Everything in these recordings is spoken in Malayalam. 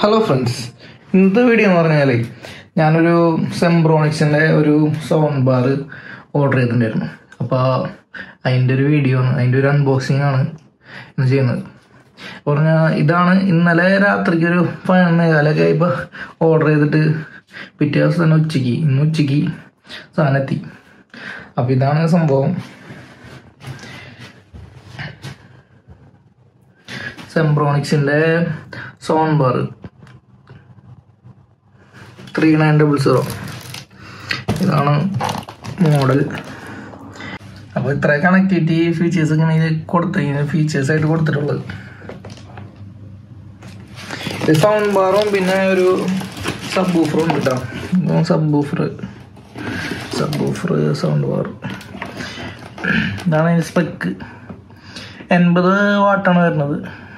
ഹലോ ഫ്രണ്ട്സ് ഇന്നത്തെ വീഡിയോ എന്ന് പറഞ്ഞാലേ ഞാനൊരു സെംബ്രോണിക്സിൻ്റെ ഒരു സൗണ്ട് ബാർ ഓർഡർ ചെയ്തിട്ടുണ്ടായിരുന്നു അപ്പോൾ അതിൻ്റെ ഒരു വീഡിയോ ആണ് അതിൻ്റെ ഒരു അൺബോക്സിംഗ് ആണ് ഇന്ന് ചെയ്യുന്നത് പറഞ്ഞാൽ ഇതാണ് ഇന്നലെ രാത്രിക്ക് ഒരു പതിനൊന്ന് കാലൊക്കെ ഇപ്പോൾ ഓർഡർ ചെയ്തിട്ട് പിറ്റേ ദിവസം തന്നെ ഉച്ചയ്ക്ക് ഇന്ന് ഉച്ചയ്ക്ക് സാധനം എത്തി അപ്പോൾ ഇതാണ് സംഭവം സെംബ്രോണിക്സിൻ്റെ zone bar three nine double zero ഇതാണ് മോഡൽ അപ്പോൾ ഇത്ര കണക്ടിവിറ്റി ഫീച്ചേഴ്സ് ഇങ്ങനെ ഇത് കൊടുത്ത് ഫീച്ചേഴ്സ് ആയിട്ട് കൊടുത്തിട്ടുള്ളത് ഇത് സൗണ്ട് ബാറും പിന്നെ ഒരു സബ് ബൂഫറും ഉണ്ട് കേട്ടോ sub woofer sub woofer sound bar ഇതാണ് അതിൻ്റെ സ്പെക്ക് എൺപത് വാട്ടാണ് വരുന്നത്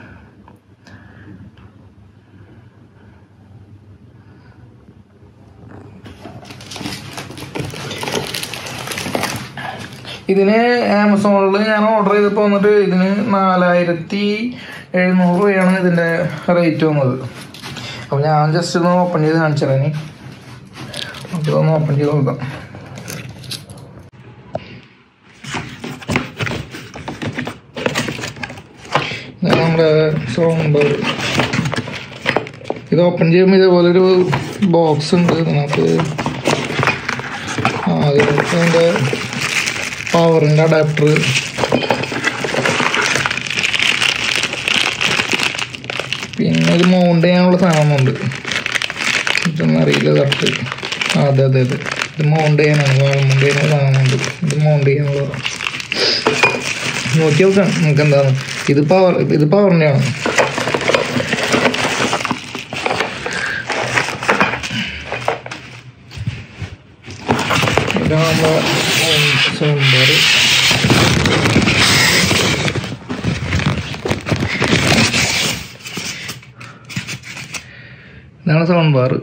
ഇതിന് ആമസോണിൽ ഞാൻ ഓർഡർ ചെയ്തപ്പോൾ വന്നിട്ട് ഇതിന് നാലായിരത്തി എഴുന്നൂറ് രൂപയാണ് ഇതിൻ്റെ റേറ്റ് വന്നത് അപ്പോൾ ഞാൻ ജസ്റ്റ് ഒന്ന് ഓപ്പൺ ചെയ്ത് കാണിച്ചത് ഇനി നമുക്കിതൊന്ന് ഓപ്പൺ ചെയ്ത് നോക്കാം ഇതാണ് നമ്മുടെ സൗണ്ട് ഇത് ഓപ്പൺ ചെയ്യുമ്പോൾ ഇതേപോലെ ഒരു ബോക്സ് ഉണ്ട് നമുക്ക് ആ അതിൻ്റെ പവറിൻ്റെ അഡാപ്റ്റർ പിന്നെ ഇത് മൗണ്ട് ചെയ്യാനുള്ള സാധനമുണ്ട് ഇതൊന്നും അറിയില്ല കറക്റ്റ് ആ അതെ അതെ അതെ ഇത് മൗണ്ട് ചെയ്യാനാണ് വാൾ മൗണ്ട് ചെയ്യാനുള്ള സാധനമുണ്ട് ഇത് മൗണ്ട് ചെയ്യാനുള്ളതാണ് നോക്കി നോക്കാം നമുക്ക് എന്താണ് ഇത് പവർ ഇത് പവറിൻ്റെയാണ് ഇതാണ് നമ്മുടെ സൗണ്ട് ബാർ ഇതാണ് സൗണ്ട് ബാർ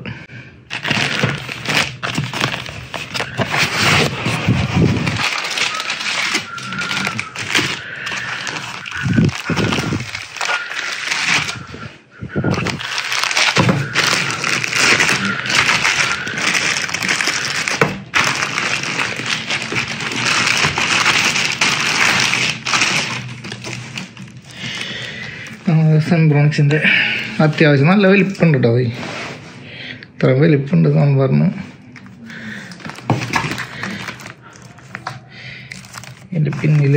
സെൻബ്രോണിക്സിൻ്റെ അത്യാവശ്യം നല്ല വലിപ്പമുണ്ട് കേട്ടോ അത് ഇത്ര വലിപ്പമുണ്ട് സാമ്പാറിന് എൻ്റെ പിന്നിൽ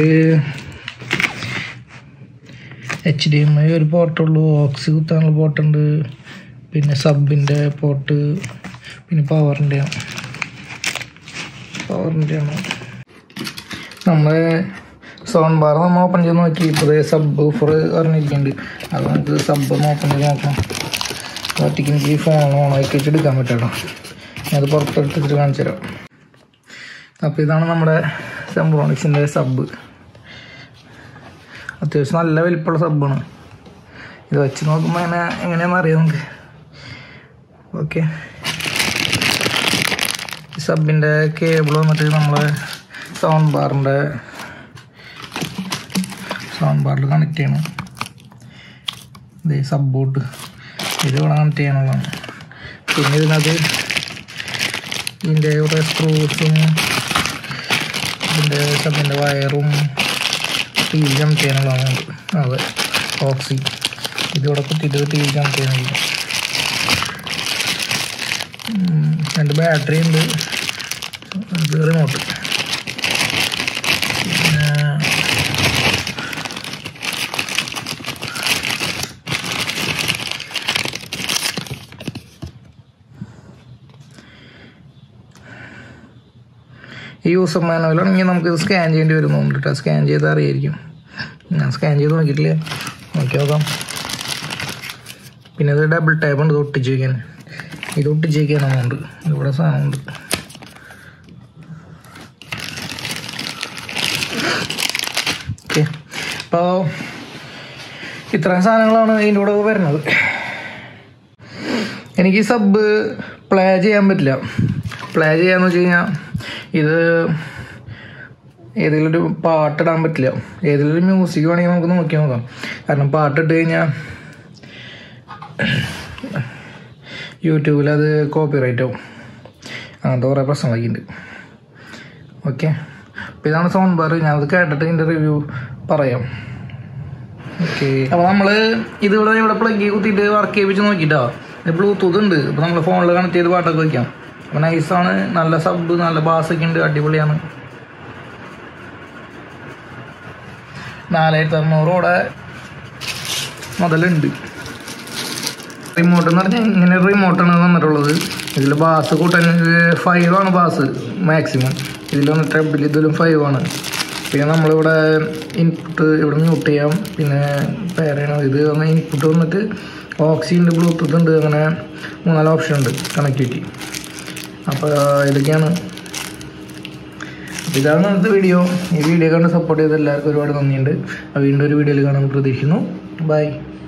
എച്ച് ഡി എം ഐ ഒരു പോർട്ടുള്ളൂ ഓക്സി കുത്താനുള്ള പോർട്ടുണ്ട് പിന്നെ സബിൻ്റെ പോർട്ട് പിന്നെ പവറിൻ്റെ പവറിൻ്റെയാണ് നമ്മളെ സൗണ്ട് ബാർ നമ്മൾ ഓപ്പൺ ചെയ്ത് നോക്കി ഇപ്പോൾ സബ് ഫോർ പറഞ്ഞിരിക്കുന്നുണ്ട് അത് നമുക്ക് സബ് ഒന്ന് ഓപ്പൺ ചെയ്ത് നോക്കണം ഒറ്റയ്ക്ക് എനിക്ക് ഫോൺ ഓൺ ആക്കി വെച്ച് എടുക്കാൻ പറ്റുമല്ലോ അത് പുറത്തെടുത്തിട്ട് കാണിച്ചു തരാം അപ്പോൾ ഇതാണ് നമ്മുടെ സെംബ്രോണിക്സിൻ്റെ സബ് അത്യാവശ്യം നല്ല വലിപ്പമുള്ള സബ്ബാണ് ഇത് വെച്ച് നോക്കുമ്പോൾ എങ്ങനെ എങ്ങനെയാണെന്ന് അറിയാം നമുക്ക് ഓക്കെ സബിൻ്റെ കേബിൾ വന്നിട്ട് നമ്മൾ സൗണ്ട് ബാറിൻ്റെ സൗണ്ട് ബാറിൽ കണക്ട് ചെയ്യണം ഇത് സബ് ബോർഡ് ഇത് ഇവിടെ കണക്ട് ചെയ്യാനുള്ളതാണ് പിന്നെ ഇതിനകത്ത് ഇതിൻ്റെ കുറേ സ്ക്രൂസും ഇതിൻ്റെ സബിൻ്റെ വയറും ടി വി കണക്ട് ചെയ്യാനുള്ളതാണ് അതെ ഓക്സി ഇതിവിടെ കുത്തിയിട്ട് ടി വി കണക്ട് ചെയ്യാനുള്ള രണ്ട് ബാറ്ററി ഉണ്ട് ഇത് റിമോട്ട് പിന്നെ ഈ യൂസർ മാനുവലാണെങ്കിൽ നമുക്ക് ഇത് സ്കാൻ ചെയ്യേണ്ടി വരുന്നുണ്ട് കേട്ടോ സ്കാൻ ചെയ്താൽ അറിയായിരിക്കും ഞാൻ സ്കാൻ ചെയ്ത് നോക്കിയിട്ടില്ല നോക്കി നോക്കാം പിന്നെ ഇത് ഡബിൾ ടാപ്പ് ഉണ്ട് ഇത് ഒട്ടിച്ച് വയ്ക്കാൻ ഇത് ഒട്ടിച്ച് വയ്ക്കാനുണ്ട് ഇവിടെ സാധനമുണ്ട് ഓക്കെ അപ്പോൾ ഇത്രയും സാധനങ്ങളാണ് ഇതിൻ്റെ കൂടെ വരുന്നത് എനിക്ക് സബ് പ്ലേ ചെയ്യാൻ പറ്റില്ല പ്ലേ ചെയ്യാന്ന് വെച്ച് കഴിഞ്ഞാൽ ഇത് ഏതെങ്കിലും ഒരു പാട്ടിടാൻ പറ്റില്ല ഏതെങ്കിലും ഒരു മ്യൂസിക് വേണമെങ്കിൽ നമുക്ക് നോക്കി നോക്കാം കാരണം പാട്ടിട്ട് കഴിഞ്ഞാൽ യൂട്യൂബിൽ അത് കോപ്പിറൈറ്റ് ആവും അങ്ങനത്തെ കുറേ പ്രശ്നങ്ങളൊക്കെ ഉണ്ട് ഓക്കെ അപ്പോൾ ഇതാണ് സൗണ്ട് ബാർ ഞാനത് കേട്ടിട്ട് ഇതിൻ്റെ റിവ്യൂ പറയാം ഓക്കെ അപ്പോൾ നമ്മൾ ഇതിവിടെ ഇവിടെ പ്ലഗ് കുത്തിയിട്ട് വർക്ക് ചെയ്യിപ്പിച്ച് നോക്കിയിട്ടോ ഇത് ബ്ലൂടൂത്ത് ഉണ്ട് ഇപ്പോൾ നമ്മൾ ഫോണിൽ കണക്ട് ചെയ്ത് പാട്ടൊക്കെ വയ്ക്കാം അപ്പോൾ നൈസാണ് നല്ല സബ് നല്ല ബാസൊക്കെ ഉണ്ട് അടിപൊളിയാണ് നാലായിരത്തി അറുന്നൂറോടെ മുതലുണ്ട് റിമോട്ട് എന്ന് പറഞ്ഞാൽ ഇങ്ങനെ റിമോട്ടാണ് വന്നിട്ടുള്ളത് ഇതിൽ ബാസ് കൂട്ടാൻ ഫൈവ് ആണ് ബാസ് മാക്സിമം ഇതിലൊന്ന് ട്രബിൾ ഇതിലും ഫൈവ് ആണ് പിന്നെ നമ്മളിവിടെ ഇൻപുട്ട് ഇവിടെ മ്യൂട്ട് ചെയ്യാം പിന്നെ പേരാണ് ഇത് വന്ന് ഇൻപുട്ട് വന്നിട്ട് ഓക്സി ഉണ്ട് ബ്ലൂടൂത്ത് ഉണ്ട് അങ്ങനെ മൂന്നാല് ഓപ്ഷൻ ഉണ്ട് കണക്ടിവിറ്റി അപ്പോൾ ഇതൊക്കെയാണ് അപ്പോൾ ഇതാണ് ഇന്നത്തെ വീഡിയോ ഈ വീഡിയോ കണ്ട് സപ്പോർട്ട് ചെയ്ത എല്ലാവർക്കും ഒരുപാട് നന്ദിയുണ്ട് അപ്പോൾ വീണ്ടും ഒരു വീഡിയോയിൽ കാണാൻ പ്രതീക്ഷിക്കുന്നു ബൈ